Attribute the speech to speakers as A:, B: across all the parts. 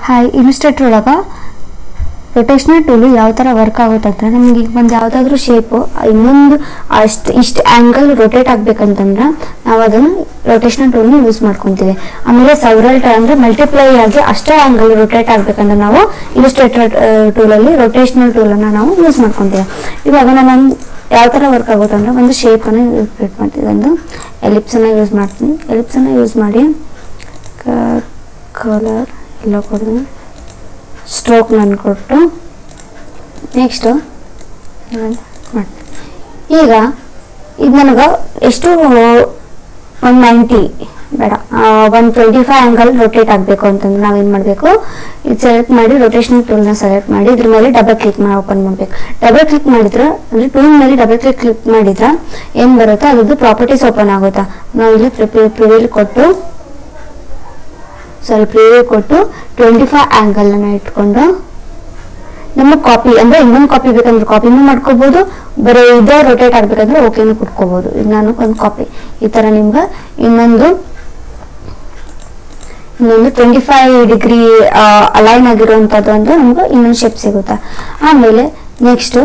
A: hi ಇಲಿಸ್ಟ್ರೇಟರ್ ಒಳಗೆ rotational tool ಯಾವ ಥರ ವರ್ಕ್ ಆಗುತ್ತೆ ಅಂದ್ರೆ ನಮ್ಗೆ ಈಗ ಒಂದು ಯಾವುದಾದ್ರೂ ಶೇಪು ಇನ್ನೊಂದು ಅಷ್ಟು ಇಷ್ಟು ಆ್ಯಂಗಲ್ ರೊಟೇಟ್ ಆಗ್ಬೇಕಂತಂದ್ರೆ ನಾವು ಅದನ್ನು ರೊಟೇಷನಲ್ ಟೂಲ್ನ ಯೂಸ್ ಮಾಡ್ಕೊತೀವಿ ಆಮೇಲೆ ಸೌರಲ್ ಟ ಅಂದರೆ ಮಲ್ಟಿಪ್ಲೈ ಆಗಿ ಅಷ್ಟೇ ಆ್ಯಂಗಲ್ ರೊಟೇಟ್ ಆಗ್ಬೇಕಂದ್ರೆ ನಾವು ಇಲಿಸ್ಟ್ರೇಟರ್ ಟೂಲಲ್ಲಿ ರೊಟೇಷನಲ್ ಟೂಲನ್ನು ನಾವು ಯೂಸ್ ಮಾಡ್ಕೊತೀವಿ ಇವಾಗ ನಾನು ಯಾವ ಥರ ವರ್ಕ್ ಆಗುತ್ತೆ ಅಂದರೆ ಒಂದು ಶೇಪನ್ನು ಕ್ರಿಯೇಟ್ ಮಾಡ್ತೀವಿ ಒಂದು ಎಲಿಪ್ಸನ್ನು ಯೂಸ್ ಮಾಡ್ತೀನಿ ಎಲಿಪ್ಸನ್ನು ಯೂಸ್ ಮಾಡಿ ಕಲರ್ ಎಲ್ಲ ಕೊಡ್ತೀನಿ ಸ್ಟ್ರೋಕ್ ನಾನು ಕೊಟ್ಟು ನೆಕ್ಸ್ಟು ಮಾಡ್ತೀನಿ ಈಗ ಇದು ನನಗೆ ಎಷ್ಟು ಒನ್ ನೈಂಟಿ ಬೇಡ one twenty five angle rotate ಆಗಬೇಕು ಅಂತಂದ್ರೆ ನಾವೇನು ಮಾಡಬೇಕು ಇದು ಸೆಲೆಕ್ಟ್ ಮಾಡಿ ರೊಟೇಷನಲ್ ಟೂಲ್ನ ಸೆಲೆಕ್ಟ್ ಮಾಡಿ ಇದ್ರ ಮೇಲೆ ಡಬಲ್ ಕ್ಲಿಕ್ ಮಾಡಿ ಓಪನ್ ಮಾಡಬೇಕು ಡಬಲ್ ಕ್ಲಿಕ್ ಮಾಡಿದ್ರೆ ಅಂದರೆ ಟೂಲ್ ಮೇಲೆ ಡಬಲ್ ಕ್ಲಿಕ್ ಕ್ಲಿಕ್ ಮಾಡಿದ್ರೆ ಏನು ಬರುತ್ತೋ ಅದ್ರದ್ದು ಪ್ರಾಪರ್ಟೀಸ್ ಓಪನ್ ಆಗುತ್ತಾ ನಾವು ಇಲ್ಲಿ ಪ್ರಿವ್ಯೂಲ್ ಕೊಟ್ಟು ಸ್ವಲ್ಪ ಪ್ರಿವ್ಯೂ ಕೊಟ್ಟು ಟ್ವೆಂಟಿ ಫೈವ್ ಆ್ಯಂಗಲನ್ನು ಇಟ್ಕೊಂಡು ನಮಗೆ ಕಾಪಿ ಅಂದರೆ ಇನ್ನೊಂದು ಕಾಪಿ ಬೇಕಂದ್ರೆ ಕಾಪಿನೂ ಮಾಡ್ಕೋಬೋದು ಬರೀ ಇದೇ ರೊಟೇಟ್ ಆಗಬೇಕಂದ್ರೆ ಓಕೆನೂ ಕುಟ್ಕೋಬೋದು ಈಗ ನಾನು ಒಂದು ಕಾಪಿ ಈ ಥರ ನಿಮ್ಗೆ ಇನ್ನೊಂದು ಇನ್ನೊಂದು ಟ್ವೆಂಟಿ ಫೈವ್ ಡಿಗ್ರಿ ಅಲೈನ್ ಆಗಿರುವಂಥದ್ದು ಅಂದ್ರೆ ನಮ್ಗೆ ಇನ್ನೊಂದು ಶೇಪ್ ಸಿಗುತ್ತೆ ಆಮೇಲೆ ನೆಕ್ಸ್ಟು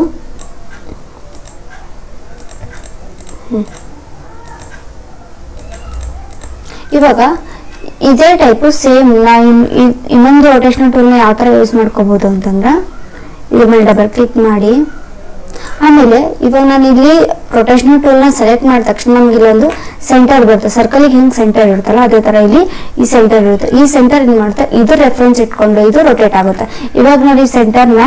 A: ಇವಾಗ ಇದೇ ಟೈಪು ಸೇಮ್ ನಾ ಇನ್- ಇನ್- ಇನ್ನೊಂದು ರೊಟೇಷನಲ್ ಟೂಲ್ನ ಯಾವ ಥರ ಯೂಸ್ ಮಾಡ್ಕೋಬೋದು ಅಂತಂದ್ರೆ ಇದ್ರ ಮೇಲೆ ಡಬಲ್ ಕ್ಲಿಕ್ ಮಾಡಿ ಆಮೇಲೆ ಇವಾಗ ನಾನು ಇಲ್ಲಿ ರೊಟೇಷನಲ್ ಟೂಲ್ನ ಸೆಲೆಕ್ಟ್ ಮಾಡಿದ ತಕ್ಷಣ ನಮ್ಗೆ ಇಲ್ಲೊಂದು ಸೆಂಟರ್ ಬರುತ್ತೆ ಸರ್ಕಲಿಗೆ ಹೆಂಗೆ ಸೆಂಟರ್ ಇರುತ್ತಲ್ಲ ಅದೇ ಥರ ಇಲ್ಲಿ ಈ ಸೆಂಟರ್ ಇರುತ್ತೆ ಈ ಸೆಂಟರ್ ಏನು ಮಾಡುತ್ತೆ ಇದು ರೆಫರೆನ್ಸ್ ಇಟ್ಕೊಂಡು ಇದು ರೊಟೇಟ್ ಆಗುತ್ತೆ ಇವಾಗ ನೋಡಿ ಸೆಂಟರ್ನ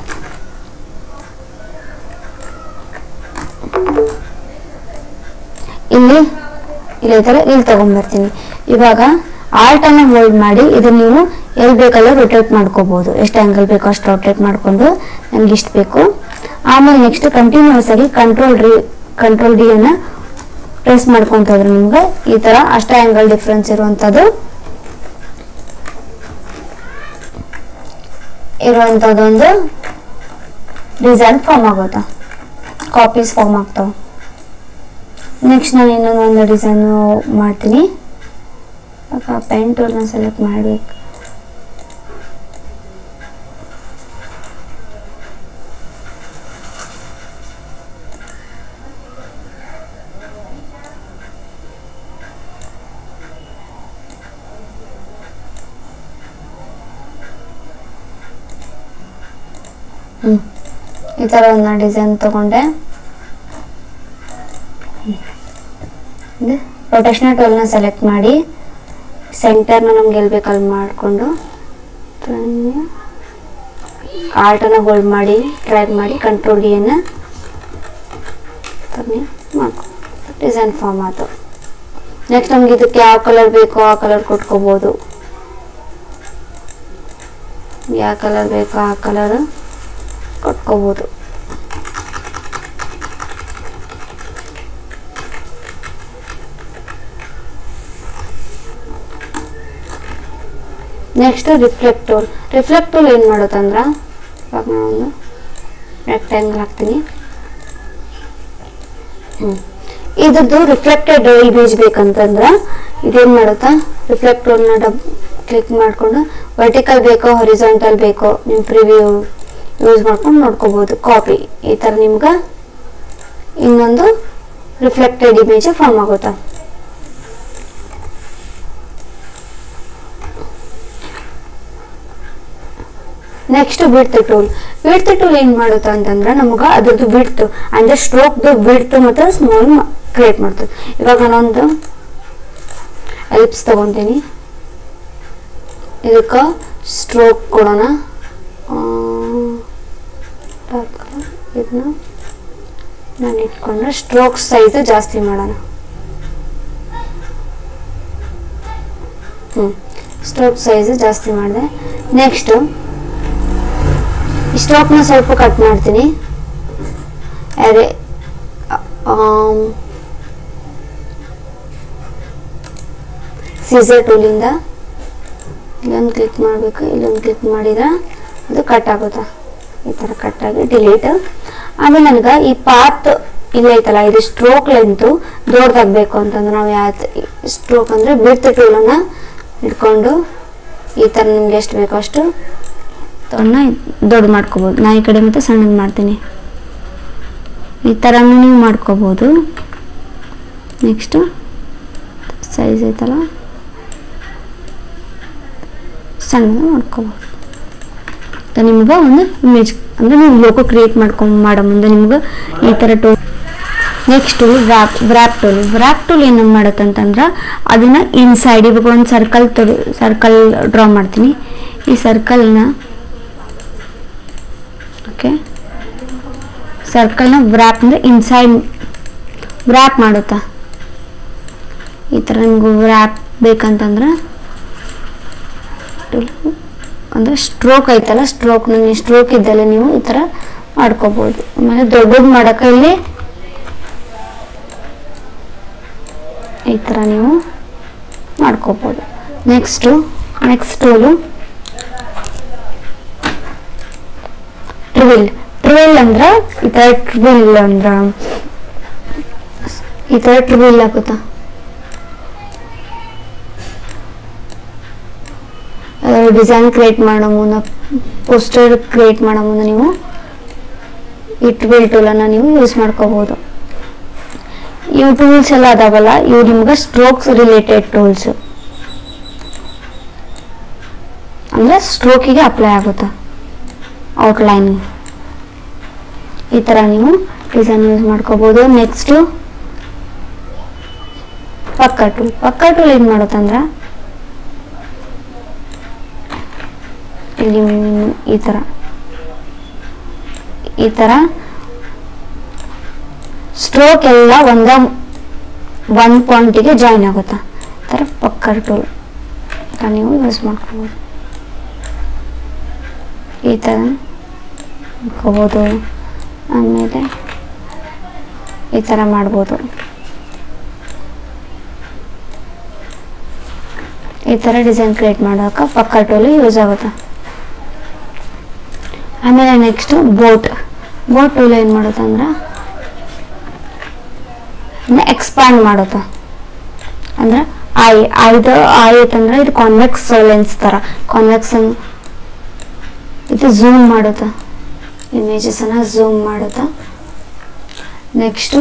A: ಇಲ್ಲಿ ಇಲ್ಲಿ ಈ ಥರ ಇಲ್ಲಿ ತಗೊಂಡ್ಬರ್ತೀನಿ ಇವಾಗ ಆಲ್ಟ್ ಅನ್ನ ಹೋಲ್ಡ್ ಮಾಡಿ ಇದನ್ನ ನೀವು ಎಲ್ಲಿ ಬೇಕಲ್ಲ ರೊಟೇಟ್ ಮಾಡ್ಕೋಬಹುದು ಎಷ್ಟು ಆಂಗಲ್ ಬೇಕೋ ಅಷ್ಟು ರೊಟೇಟ್ ಮಾಡ್ಕೊಂಡು ನಮ್ಗೆ ಇಷ್ಟು ಬೇಕು ಆಮೇಲೆ ನೆಕ್ಸ್ಟ್ ಕಂಟಿನ್ಯೂಸ್ ಆಗಿ ಕಂಟ್ರೋಲ್ ಡಿ ಕಂಟ್ರೋಲ್ ಡಿ ಅನ್ನ ಪ್ರೆಸ್ ಮಾಡ್ಕೊಂತ ಹೋದ್ರೆ ನಿಮ್ಗೆ ಈ ತರ ಅಷ್ಟೇ ಆಂಗಲ್ ಡಿಫ್ರೆನ್ಸ್ ಇರುವಂತದ್ದು ಇರುವಂತದ್ದೊಂದು ಡಿಸೈನ್ ಫಾರ್ಮ್ ಆಗುತ್ತೆ ಕಾಪೀಸ್ ಫಾರ್ಮ್ ಆಗ್ತಾವೆ ನೆಕ್ಸ್ಟ್ ನಾನು ಇನ್ನೊಂದು ಒಂದು ಡಿಸೈನು ಮಾಡ್ತೀನಿ ಇವಾಗ ಪೆನ್ ಟೂಲ್ನ ಸೆಲೆಕ್ಟ್ ಮಾಡಬೇಕು ಹ್ಞೂ ಈ ಥರ ಒಂದು ಡಿಸೈನ್ ತಗೊಂಡೆ ರೊಟೇಷನಲ್ ಟೂಲ್ನ ಸೆಲೆಕ್ಟ್ ಮಾಡಿ ಸೆಂಟರ್ನ ನಮ್ಗೆ ಎಲ್ಲಿ ಬೇಕಲ್ಲಿ ಮಾಡಿಕೊಂಡು ಆಲ್ಟನ್ನ ಹೋಲ್ಡ್ ಮಾಡಿ ಡ್ರ್ಯಾಗ್ ಮಾಡಿ ಕಂಟ್ರೋಲ್ ಡಿಯನ್ನು ಮಾಡ್ಕೊ ಡಿಸೈನ್ ಫಾರ್ಮ್ ಆಯ್ತು ನೆಕ್ಸ್ಟ್ ನಮ್ಗೆ ಇದಕ್ಕೆ ಯಾವ ಕಲರ್ ಬೇಕೋ ಆ ಕಲರ್ ಕೊಟ್ಕೋಬೋದು ಯಾವ ಕಲರ್ ಬೇಕೋ ಆ ಕಲರ್ ಕೊಟ್ಕೋಬೋದು next reflect tool reflect tool ಏನು ಮಾಡುತ್ತಂದ್ರೆ ಇವಾಗ ನಾನು ಒಂದು ರೆಕ್ಟ್ಯಾಂಗಲ್ ಹಾಕ್ತೀನಿ ಹ್ಞೂ ಇದ್ರದ್ದು ರಿಫ್ಲೆಕ್ಟೆಡ್ ಇಮೇಜ್ ಬೇಕಂತಂದ್ರೆ ಇದೇನು ಮಾಡುತ್ತಾ ರಿಫ್ಲೆಕ್ಟ್ ಟೂಲ್ನ ಡಬ್ ಕ್ಲಿಕ್ ಮಾಡಿಕೊಂಡು ವರ್ಟಿಕಲ್ ಬೇಕೋ ಹೊರಿಸಾಂಟಲ್ ಬೇಕೋ ನಿಮ್ಮ ಪ್ರಿವ್ಯೂ ಯೂಸ್ ಮಾಡ್ಕೊಂಡು ನೋಡ್ಕೋಬೋದು ಕಾಪಿ ಈ ಥರ ನಿಮ್ಗೆ ಇನ್ನೊಂದು ರಿಫ್ಲೆಕ್ಟೆಡ್ ಇಮೇಜ್ ಫಾರ್ಮ್ ಆಗುತ್ತೆ next width tool width tool ಏನ್ ಮಾಡುತ್ತೆ ಅಂತಂದ್ರೆ ನಮಗ ಅದ್ರದ್ದು ಬಿಡ್ತು ಅಂದ್ರೆ ಸ್ಟ್ರೋಕ್ದು ಬಿಡ್ತು ಮತ್ತು ಸ್ಮಾಲ್ ಕ್ರಿಯೇಟ್ ಮಾಡ್ತದೆ ಇವಾಗ ನಾನೊಂದು ಎಲ್ಪ್ಸ್ ತಗೊಂತೀನಿ ಇದಕ್ಕೆ ಸ್ಟ್ರೋಕ್ ಕೊಡೋಣ ಇದನ್ನ ನಾನು ಇಟ್ಕೊಂಡ್ರೆ ಸ್ಟ್ರೋಕ್ ಸೈಜ್ ಜಾಸ್ತಿ ಮಾಡೋಣ ಹ್ಞೂ ಸ್ಟ್ರೋಕ್ ಸೈಜ್ ಜಾಸ್ತಿ ಮಾಡಿದೆ ನೆಕ್ಸ್ಟು ಸ್ಟಾಕ್ನ ಸ್ವಲ್ಪ ಕಟ್ ಮಾಡ್ತೀನಿ ಅರೆ ಸೀಸರ್ ಟೂಲಿಂದ ಇಲ್ಲೊಂದು ಕ್ಲಿಕ್ ಮಾಡಬೇಕು ಇಲ್ಲೊಂದು ಕ್ಲಿಕ್ ಮಾಡಿದ್ರೆ ಅದು ಕಟ್ ಆಗುತ್ತೆ ಈ ಥರ ಕಟ್ ಆಗಿ ಡಿಲೀಟ್ ಆಮೇಲೆ ನನಗೆ ಈ ಪಾತ್ ಇಲ್ಲ ಐತಲ್ಲ ಇದು ಸ್ಟ್ರೋಕ್ ಲೆಂತು ದೊಡ್ಡದಾಗಬೇಕು ಅಂತಂದ್ರೆ ನಾವು ಯಾವ ಸ್ಟ್ರೋಕ್ ಅಂದರೆ ಬಿಡ್ತ್ ಟೂಲನ್ನು ಇಟ್ಕೊಂಡು ಈ ಥರ ನಿಮ್ಗೆ ಎಷ್ಟು ಬೇಕೋ ಅಷ್ಟು ತೊಗೊಂಡ ದೊಡ್ಡ ಮಾಡ್ಕೋಬೋದು ನಾ ಈ ಕಡೆ ಮತ್ತು ಸಣ್ಣದು ಮಾಡ್ತೀನಿ ಈ ಥರನೂ ನೀವು ಮಾಡ್ಕೋಬೋದು ನೆಕ್ಸ್ಟು ಸೈಜ್ ಐತಲ್ಲ ಸಣ್ಣದು ಮಾಡ್ಕೋಬೋದು ಮತ್ತು ನಿಮ್ಗೆ ಒಂದು ಇಮೇಜ್ ಅಂದರೆ ನೀವು ಲೋಕೋ ಕ್ರಿಯೇಟ್ ಮಾಡ್ಕೊಂಡು ಮಾಡೋ ಮುಂದೆ ನಿಮ್ಗೆ ಈ ಥರ two next wrap wrap tool wrap tool ಏನು ಮಾಡುತ್ತೆ ಅಂತಂದ್ರೆ ಅದನ್ನು ಇನ್ಸೈಡ್ ಇವಾಗ ಒಂದು ಸರ್ಕಲ್ ತೊಡಿ ಸರ್ಕಲ್ ಡ್ರಾ ಮಾಡ್ತೀನಿ ಈ ಸರ್ಕಲ್ನ ಓಕೆ ಸರ್ಕಲ್ನ ವ್ರಾಪ್ ಅಂದರೆ ಇನ್ಸೈಡ್ ವ್ರಾಪ್ ಮಾಡುತ್ತಾ ಈ ಥರ ನಿಮ್ಗೆ ವ್ರಾಪ್ ಬೇಕಂತಂದ್ರೆ ಅಂದರೆ ಸ್ಟ್ರೋಕ್ ಐತಲ್ಲ ಸ್ಟ್ರೋಕ್ನ ನೀವು ಸ್ಟ್ರೋಕ್ ಇದ್ದಲ್ಲ ನೀವು ಈ ಥರ ಮಾಡ್ಕೋಬೋದು ಆಮೇಲೆ ದೊಡ್ಡದು ಮಾಡೋಕೆ ಇಲ್ಲಿ ಈ ಥರ ನೀವು ಮಾಡ್ಕೋಬೋದು next next tool twirl twirl ಅಂದ್ರೆ ಈ ಥರ ಟ್ರಿವಿಲ್ ಅಂದ್ರೆ ಈ ಥರ ಟ್ರಿವಿಲ್ ಆಗುತ್ತಾ ಡಿಸೈನ್ ಕ್ರಿಯೇಟ್ ಮಾಡೋ ಮುನ್ನ ಪೋಸ್ಟರ್ ಕ್ರಿಯೇಟ್ ಮಾಡೋ ಮುನ್ನ ನೀವು ಈ ಟ್ರಿವಿಲ್ ಟೂಲನ್ನು ನೀವು ಯೂಸ್ ಮಾಡ್ಕೋಬೋದು ಇವು ಟೂಲ್ಸ್ ಎಲ್ಲ ಅದಾವಲ್ಲ ಇವು ನಿಮ್ಗೆ ಸ್ಟ್ರೋಕ್ಸ್ ರಿಲೇಟೆಡ್ ಟೂಲ್ಸ್ ಅಂದ್ರೆ ಸ್ಟ್ರೋಕಿಗೆ ಅಪ್ಲೈ ಆಗುತ್ತೆ ಔಟ್ಲೈನ್ ಈ ಥರ ನೀವು ಡಿಸೈನ್ ಯೂಸ್ ಮಾಡ್ಕೋಬೋದು next pucker tool pucker tool ಏನು ಮಾಡುತ್ತಂದ್ರೆ ಇಲ್ಲಿ ಈ ಥರ ಈ ಥರ ಸ್ಟ್ರೋಕ್ ಎಲ್ಲ ಒಂದ ಒಂದು ಪಾಯಿಂಟಿಗೆ ಜಾಯಿನ್ ಆಗುತ್ತಾ ಈ ಥರ ಪಕ್ಕರ್ ಟೂಲ್ ನೀವು ಯೂಸ್ ಮಾಡ್ಕೋಬೋದು ಈ ಥರ ಮಾಡ್ಕೋಬೋದು ಆಮೇಲೆ ಈ ಥರ ಮಾಡ್ಬೋದು ಈ ಥರ ಡಿಸೈನ್ ಕ್ರಿಯೇಟ್ ಮಾಡೋಕೆ ಪಕ್ಕ ಟೂಲು ಯೂಸ್ ಆಗುತ್ತೆ ಆಮೇಲೆ ನೆಕ್ಸ್ಟು ಬೋಟ್ ಬೋಟ್ ಟೂಲ್ ಏನು ಮಾಡುತ್ತೆ ಅಂದ್ರೆ ಎಕ್ಸ್ಪ್ಯಾಂಡ್ ಮಾಡುತ್ತೆ ಅಂದ್ರೆ ಐ ಐದು ಐ ಐತಂದ್ರೆ ಇದು ಕಾನ್ವೆಕ್ಸ್ ಲೆನ್ಸ್ ಥರ ಕಾನ್ವೆಕ್ಸ್ ಇದು ಝೂಮ್ ಮಾಡುತ್ತೆ ಇಮೇಜಸನ್ನು ಝೂಮ್ ಮಾಡುತ್ತೆ ನೆಕ್ಸ್ಟು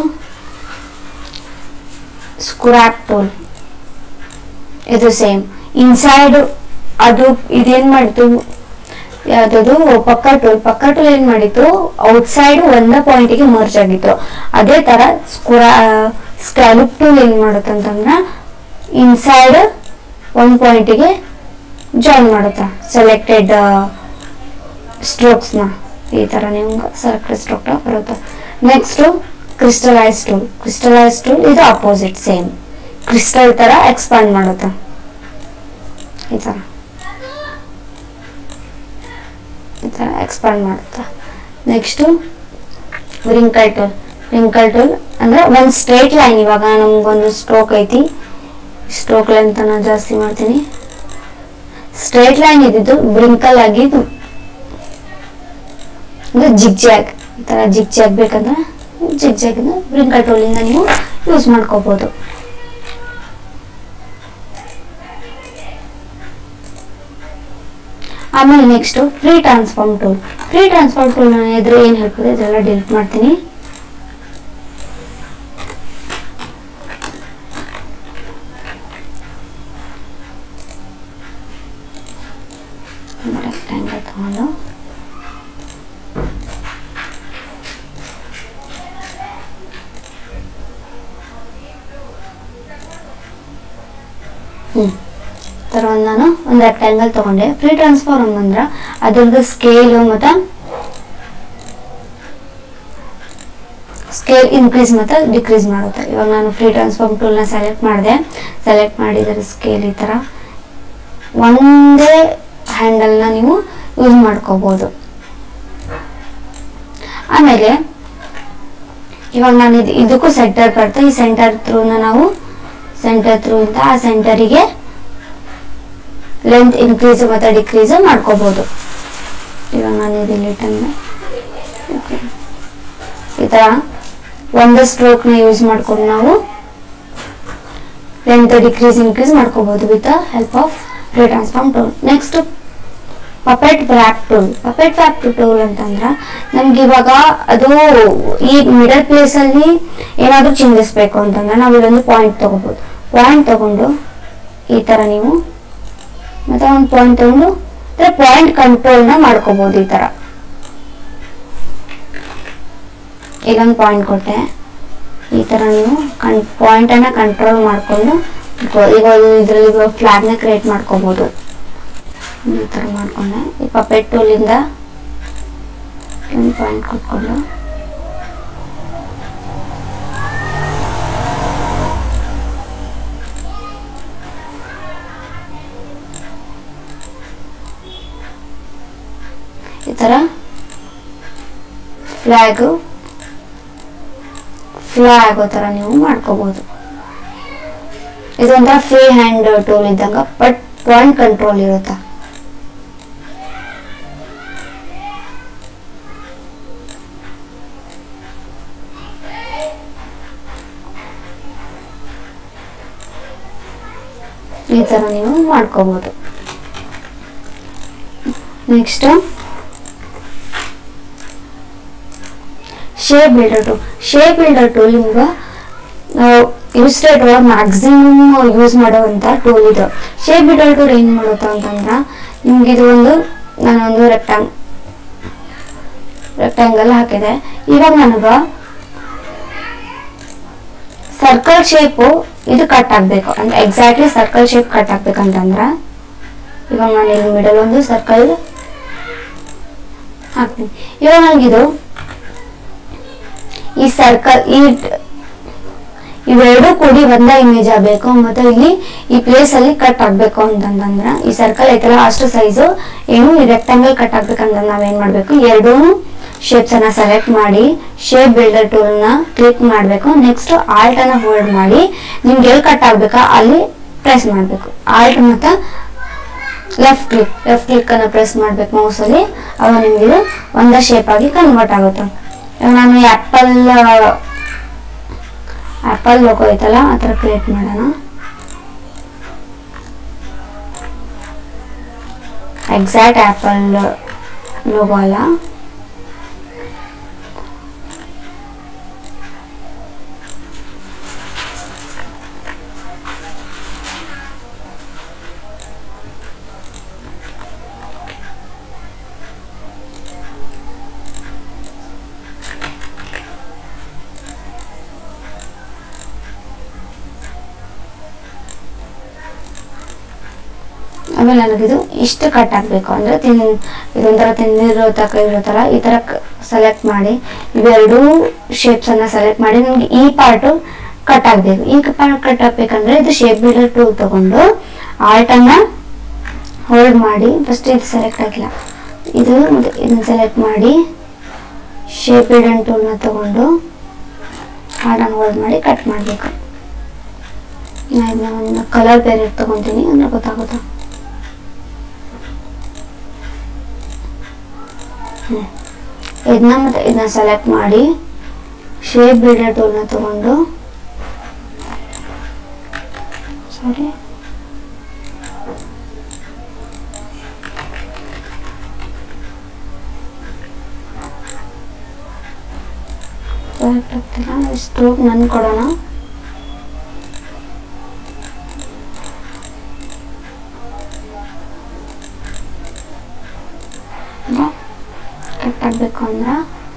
A: ಸ್ಕ್ರಾಪ್ ಟೂಲ್ ಇದು ಸೇಮ್ ಇನ್ಸೈಡ್ ಅದು ಇದೇನು ಮಾಡಿತು ಯಾವ್ದದು ಪಕ್ಕ ಟೂಲ್ ಪಕ್ಕ ಟೂಲ್ ಏನ್ ಮಾಡಿತ್ತು ಔಟ್ಸೈಡ್ ಒಂದ ಪಾಯಿಂಟಿಗೆ ಮರ್ಜ್ ಆಗಿತ್ತು ಅದೇ ತರ ಸ್ಕ್ರಾ ಸ್ಕ್ಯಾಲಪ್ ಟೂಲ್ ಏನ್ ಮಾಡುತ್ತೆ ಅಂತಂದ್ರೆ ಇನ್ಸೈಡ್ ಒಂದ್ ಪಾಯಿಂಟಿಗೆ ಜಾಯಿನ್ ಮಾಡುತ್ತೆ ಸೆಲೆಕ್ಟೆಡ್ ಸ್ಟ್ರೋಕ್ಸ್ನ ಈ ತರ ನಿಮ್ಗೆ ಸೆಲೆಕ್ಟೆಡ್ ಸ್ಟ್ರೋಕ್ ಬರುತ್ತೆ next crystallize tool crystallize tool ಇದು ಅಪೋಸಿಟ್ ಸೇಮ್ ಕ್ರಿಸ್ಟಲ್ ತರ ಎಕ್ಸ್ಪಾಂಡ್ ಮಾಡುತ್ತೆ ಈ ತರ ಈ ಥರ ಎಕ್ಸ್ಪಾಂಡ್ ಮಾಡುತ್ತೆ next wrinkle tool wrinkle tool ಅಂದರೆ ಒಂದು ಸ್ಟ್ರೇಟ್ ಲೈನ್ ಇವಾಗ ನಮಗೊಂದು ಸ್ಟ್ರೋಕ್ ಐತಿ ಸ್ಟ್ರೋಕ್ ಲೆಂತ್ ನಾನು ಜಾಸ್ತಿ ಮಾಡ್ತೀನಿ ಸ್ಟ್ರೇಟ್ ಲೈನ್ ಇದ್ದಿದ್ದು ಬ್ರಿಂಕಲ್ ಆಗಿದ್ದು ಅಂದರೆ ಜಿಗ್ ಜಾಗ್ ಈ ಥರ ಜಿಗ್ ಜಾಗ್ ಬೇಕಂದ್ರೆ ಜಿಗ್ ಜಾಗ್ನ ಬ್ರಿಂಕಲ್ ಟೂಲಿಂದ ನೀವು ಯೂಸ್ ಮಾಡ್ಕೋಬೋದು ಆಮೇಲೆ next free transform tool free transform tool ನಾನು ಎದುರು ಏನು ಹೇಳ್ಬೋದು ಇದೆಲ್ಲ ಡಿಲೀಟ್ ಮಾಡ್ತೀನಿ ರೆಕ್ಟ್ಯಾಂಗಲ್ ತಗೊಂಡು ಹ್ಞೂ ಥರ ಒಂದು ನಾನು ಒಂದು ರೆಕ್ಟ್ಯಾಂಗಲ್ ತೊಗೊಂಡೆ ಫ್ರೀ ಟ್ರಾನ್ಸ್ಫಾರ್ಮ್ ಅಂದ್ರೆ ಅದ್ರದ್ದು ಸ್ಕೇಲು ಮತ್ತು ಸ್ಕೇಲ್ ಇನ್ಕ್ರೀಸ್ ಮತ್ತು ಡಿಕ್ರೀಸ್ ಮಾಡುತ್ತೆ ಇವಾಗ ನಾನು ಫ್ರೀ ಟ್ರಾನ್ಸ್ಫಾರ್ಮ್ ಟೂಲ್ನ ಸೆಲೆಕ್ಟ್ ಮಾಡಿದೆ ಸೆಲೆಕ್ಟ್ ಮಾಡಿದರೆ ಸ್ಕೇಲ್ ಈ ಥರ ಒಂದೇ ಹ್ಯಾಂಡಲ್ನ ನೀವು ಯೂಸ್ ಮಾಡ್ಕೋಬೋದು ಆಮೇಲೆ ಇವಾಗ ನಾನು ಇದು ಇದಕ್ಕೂ ಸೆಂಟರ್ ಬರುತ್ತೆ ಈ ಸೆಂಟರ್ ಥ್ರೂನ ನಾವು ಸೆಂಟರ್ ಥ್ರೂ ಇಂದ ಆ ಸೆಂಟರಿಗೆ ಲೆಂತ್ ಇನ್ಕ್ರೀಸ್ ಮತ್ತು ಡಿಕ್ರೀಸ್ ಮಾಡ್ಕೋಬೋದು ಇವಾಗ ನಾನು ಇದು ಲಿಟನ್ನ ಈ ಥರ ಒಂದು ಸ್ಟ್ರೋಕ್ನ ಯೂಸ್ ಮಾಡ್ಕೊಂಡು ನಾವು ಲೆಂತ್ ಡಿಕ್ರೀಸ್ ಇನ್ಕ್ರೀಸ್ ಮಾಡ್ಕೋಬೋದು with help of free transform tool next puppet warp tool puppet warp tool ಅಂತಂದ್ರೆ ನಮ್ಗೆ ಇವಾಗ ಅದು ಈ ಮಿಡಲ್ ಪ್ಲೇಸ್ ಅಲ್ಲಿ ಏನಾದ್ರೂ ಚಿಂದಿಸ್ಬೇಕು ಅಂತಂದ್ರೆ ನಾವು ಇಲ್ಲೊಂದು ಪಾಯಿಂಟ್ ತಗೋಬಹುದು ಪಾಯಿಂಟ್ ತಗೊಂಡು ಈ ತರ ನೀವು ಮತ್ತೆ ಒಂದು ಪಾಯಿಂಟ್ ತಗೊಂಡು ಪಾಯಿಂಟ್ ಕಂಟ್ರೋಲ್ನ ಮಾಡ್ಕೋಬಹುದು ಈ ತರ ಇಲ್ಲೊಂದು ಪಾಯಿಂಟ್ ಕೊಟ್ಟೆ ಈ ತರ ನೀವು ಕನ್ ಪಾಯಿಂಟ್ ಅನ್ನ ಕಂಟ್ರೋಲ್ ಮಾಡ್ಕೊಂಡು ಇಟ್ಕೊ- ಈಗ ಇದರಲ್ಲಿ ಫ್ಲಾಗ್ನ ಕ್ರಿಯೇಟ್ ಮಾಡ್ಕೋಬಹುದು ಈ ಥರ ಮಾಡ್ಕೊಂಡೆ ಈ ಪಪೆಟ್ ಟೂಲಿಂದ ಒಂದು ಪಾಯಿಂಟ್ ಕೊಟ್ಕೊಂಡು ಈ ಥರ ಫ್ಲ್ಯಾಗು ಫ್ಲೋ ಆಗೋ ಥರ ನೀವು ಮಾಡ್ಕೋಬಹುದು ಇದೊಂಥರ ಫ್ರೀ ಹ್ಯಾಂಡ್ ಟೂಲ್ ಇದ್ದಂಗ ಬಟ್ ಪಾಯಿಂಟ್ ಕಂಟ್ರೋಲ್ ಇರುತ್ತಾ ಈ ತರ ನೀವು ಮಾಡ್ಕೋಬಹುದು next shape builder tool shape builder tool ನಿಮ್ಗೆ ನಾವು ಇಲಿಸ್ಟ್ರೇಟ್ ಒಳಗೆ ಮ್ಯಾಕ್ಸಿಮಮ್ ಯೂಸ್ ಮಾಡುವಂಥ ಟೂಲ್ ಇದು ಶೇಪ್ ಬಿಲ್ಡರ್ ಟೂಲ್ ಏನು ಮಾಡುತ್ತೆ ಅಂತಂದ್ರೆ ನಿಮ್ಗೆ ಇದು ಒಂದು ನಾನೊಂದು ರೆಕ್ಟಾಂಗ್ ರೆಕ್ಟಾಂಗಲ್ ಹಾಕಿದೆ ಇವಾಗ ನನಗೆ ಸರ್ಕಲ್ ಶೇಪು ಇದು ಕಟ್ ಆಗ್ಬೇಕು ಅಂದ್ರೆ ಎಕ್ಸಾಕ್ಟ್ಲಿ ಸರ್ಕಲ್ ಶೇಪ್ ಕಟ್ ಆಗ್ಬೇಕಂತಂದ್ರ ಇವಾಗ ನಾನು ಇಲ್ಲಿ ಮಿಡಲ್ ಒಂದು ಸರ್ಕಲ್ ಹಾಕ್ತೀನಿ ಇವಾಗ ನನಗಿದು ಈ ಸರ್ಕಲ್ ಈ ಇವೆರಡು ಕೂಡಿ ಒಂದ ಇಮೇಜ್ ಆಗಬೇಕು ಮತ್ತೆ ಇಲ್ಲಿ ಈ ಪ್ಲೇಸ್ ಅಲ್ಲಿ ಕಟ್ ಆಗ್ಬೇಕು ಅಂತಂದ್ರ ಈ ಸರ್ಕಲ್ ಐತಲ್ಲ ಅಷ್ಟು ಸೈಜು ಏನು ಈ ರೆಕ್ಟಾಂಗಲ್ ಕಟ್ ಆಗ್ಬೇಕಂದ್ರೆ ನಾವೇನ್ ಮಾಡ್ಬೇಕು ಎರಡೂ ಶೇಪ್ಸ್ ಅನ್ನ ಸೆಲೆಕ್ಟ್ ಮಾಡಿ ಶೇಪ್ ಬಿಲ್ಡರ್ ಟೂಲ್ ನ ಕ್ಲಿಕ್ ಮಾಡ್ಬೇಕು ನೆಕ್ಸ್ಟ್ ಆಲ್ಟ್ ಅನ್ನ ಹೋಲ್ಡ್ ಮಾಡಿ ನಿಮ್ಗೆ ಎಲ್ಲಿ ಕಟ್ ಆಗ್ಬೇಕಾ ಅಲ್ಲಿ ಪ್ರೆಸ್ ಮಾಡ್ಬೇಕು ಆಲ್ಟ್ ಮತ್ತೆ ಲೆಫ್ಟ್ ಕ್ಲಿಕ್ ಲೆಫ್ಟ್ ಕ್ಲಿಕ್ ಅನ್ನ ಪ್ರೆಸ್ ಮಾಡ್ಬೇಕು ಮೌಸ್ ಅಲ್ಲಿ ಅವಾಗ ನಿಮ್ಗೆ ಇದು ಒಂದ ಶೇಪ್ ಆಗಿ ಕನ್ವರ್ಟ್ ಆಗುತ್ತೆ ಇವಾಗ ನಾನು ಆ್ಯಪಲ್ ಆ್ಯಪಲ್ ಲೋಗೋ ಐತಲ್ಲ ಆ ಥರ ಕ್ರಿಯೇಟ್ ಮಾಡೋಣ ಎಕ್ಸಾಕ್ಟ್ ಆ್ಯಪಲ್ ಲೋಗೋ ಅಲ್ಲ ಆಮೇಲೆ ನನಗಿದು ಇಷ್ಟು ಕಟ್ ಆಗಬೇಕು ಅಂದರೆ ತಿನ್ ಇದೊಂಥರ ತಿಂದಿರೋ ತಕ ಇರೋ ಥರ ಈ ಥರ ಸೆಲೆಕ್ಟ್ ಮಾಡಿ ಇವೆರಡೂ ಶೇಪ್ಸನ್ನು ಸೆಲೆಕ್ಟ್ ಮಾಡಿ ನನಗೆ ಈ ಪಾರ್ಟು ಕಟ್ ಆಗಬೇಕು ಈ ಪಾರ್ಟ್ ಕಟ್ ಆಗಬೇಕಂದ್ರೆ ಇದು ಶೇಪ್ ಬಿಲ್ಡರ್ ಟೂಲ್ ತಗೊಂಡು ಆಲ್ಟನ್ನು ಹೋಲ್ಡ್ ಮಾಡಿ ಫಸ್ಟ್ ಇದು ಸೆಲೆಕ್ಟ್ ಆಗಿಲ್ಲ ಇದು ಮತ್ತೆ ಇದನ್ನ ಸೆಲೆಕ್ಟ್ ಮಾಡಿ ಶೇಪ್ ಬಿಲ್ಡರ್ ಟೂಲ್ನ ತಗೊಂಡು ಆಲ್ಟನ್ನು ಹೋಲ್ಡ್ ಮಾಡಿ ಕಟ್ ಮಾಡಬೇಕು ನಾನು ಇದನ್ನ ಒಂದು ಕಲರ್ ಬೇರೆ ತಗೊತೀನಿ ಅಂದ್ರೆ ಗೊತ್ತಾಗುತ್ತಾ ಇದನ್ನ ಮತ್ತೆ ಇದನ್ನ ಸೆಲೆಕ್ಟ್ ಮಾಡಿ ಶೇಪ್ ಬಿಲ್ಡರ್ ಟೂಲ್ನ ತಗೊಂಡು ಸಾರಿ ಸೆಲೆಕ್ಟ್ ಆಗ್ತಿಲ್ಲ ಇಷ್ಟು ನನ್ ಕೊಡೋಣ ಕಟ್ ಆಗಬೇಕು ಅಂದ್ರೆ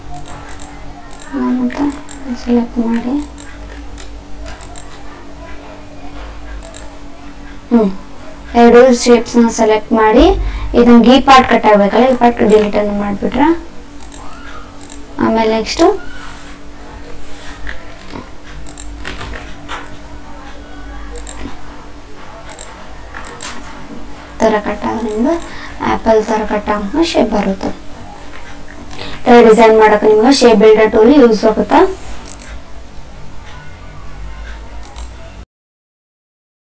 A: ಮತ್ತೆ ಸೆಲೆಕ್ಟ್ ಮಾಡಿ ಹ್ಞೂ ಎರಡು ಶೇಪ್ಸ್ನ ಸೆಲೆಕ್ಟ್ ಮಾಡಿ ಇದನ್ನ ಈ ಪಾರ್ಟ್ ಕಟ್ ಆಗಬೇಕಲ್ಲ ಈ ಪಾರ್ಟ್ ಡಿಲೀಟ್ ಅನ್ನು ಮಾಡಿಬಿಟ್ರೆ ಆಮೇಲೆ ನೆಕ್ಸ್ಟು ಥರ ಕಟ್ ಆದ್ರಿಂದ ಆ್ಯಪಲ್ ಥರ ಕಟ್ ಆಗ ಶೇಪ್ ಬರುತ್ತೆ ಡಿಸೈನ್ ಮಾಡೋಕೆ ನಿಮ್ಗೆ ಶೇಪ್ ಬಿಲ್ಡರ್ ಟೂಲ್ ಯೂಸ್ ಆಗುತ್ತಾ